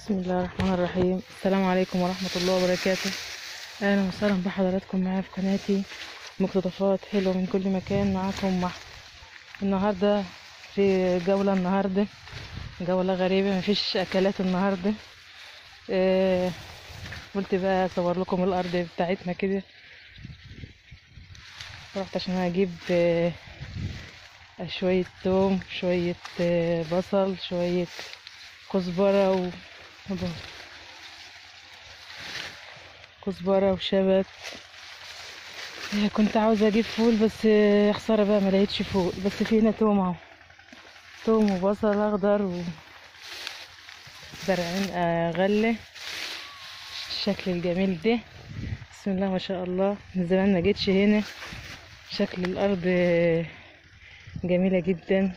بسم الله الرحمن الرحيم السلام عليكم ورحمة الله وبركاته أهلا وسهلا بحضراتكم معايا في قناتي مقتطفات حلوة من كل مكان معاكم مع النهاردة في جولة النهاردة جولة غريبة مفيش أكلات النهاردة آه، قلت بقى أصور لكم الأرض بتاعتنا كده رحت عشان أجيب آه، شوية توم شوية آه، بصل شوية كزبرة و وب- كزبرة وشبت آه، كنت عاوزة أجيب فول بس آه، خسارة بقى ما لقيتش فول بس في هنا توم أهو توم وبصل أخضر و زرعين آه، غلة الشكل الجميل ده بسم الله ما شاء الله من زمان ما جيتش هنا شكل الأرض آه، جميلة جدا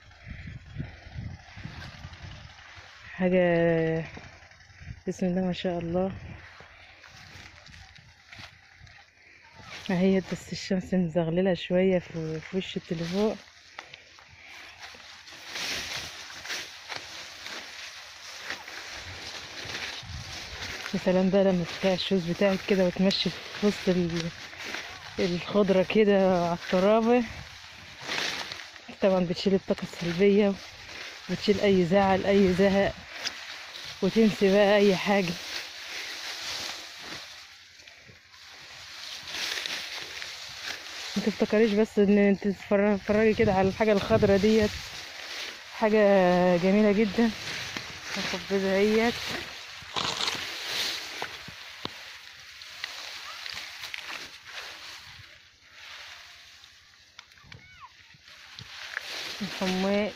حاجة بسم الله ما شاء الله اهي بس الشمس مزغللة شوية في في وش التليفون يا سلام بقى لما تفتح الشوز بتاعك كده وتمشي في وسط ال- الخضرة كده على الترابة طبعا بتشيل الطاقة السلبية وتشيل أي زعل أي زهق وتنسي بقى أي حاجة ما تفتكريش بس ان انت تتفرج- تتفرجي كده على الحاجة الخضرة ديت حاجة جميلة جدا واخد بدايات الحماق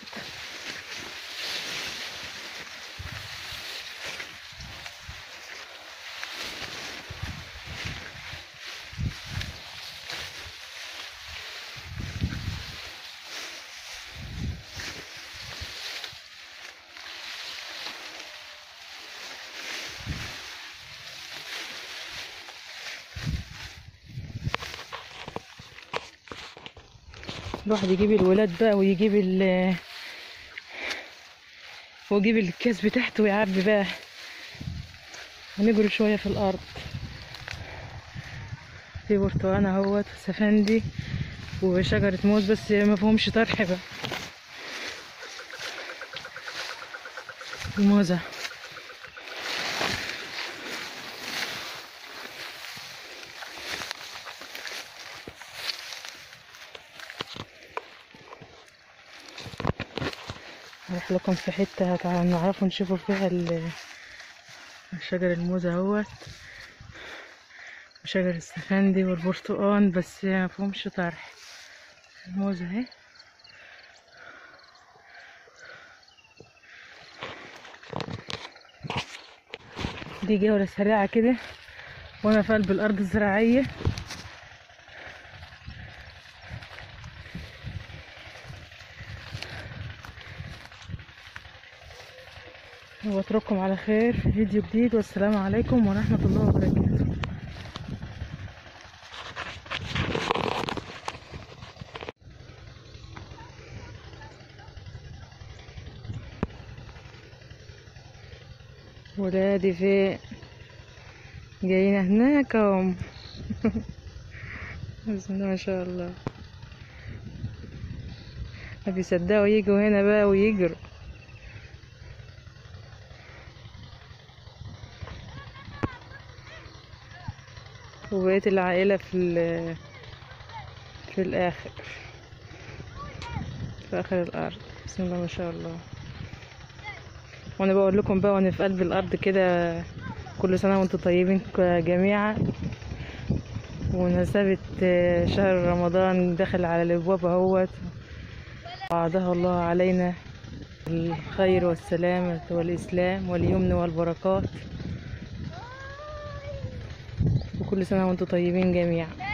الواحد يجيب الولاد بقى ويجيب ال ويجيب الكاس بتاعته ويعبي بقى ونجري شوية في الأرض في برتقان اهوت سفندي وشجرة موز بس ما فيهمش طرح بقى الموزة هروح لكم في حتة هتع- نعرفوا نشوفوا فيها ال- شجر الموز اهوت وشجر السفندي والبرتقان بس ما فيهمش طرح الموز اهي دي جولة سريعة كده وانا في قلب الارض الزراعية واترككم على خير في فيديو جديد والسلام عليكم ورحمة الله وبركاته ولادي في جايين هناك هم بسم الله ما شاء الله ما بيصدقوا يجوا هنا بقى ويجروا وبقية العائلة في ال- في الآخر في آخر الأرض بسم الله ما شاء الله وأنا بقول لكم بقى وأنا في قلب الأرض كده كل سنة وأنتم طيبين ك- جميعا ونسبة آه، شهر رمضان داخل على الأبواب اهوت وعادها الله علينا الخير والسلامة والإسلام واليمن والبركات وكل سنة وأنتم طيبين جميعا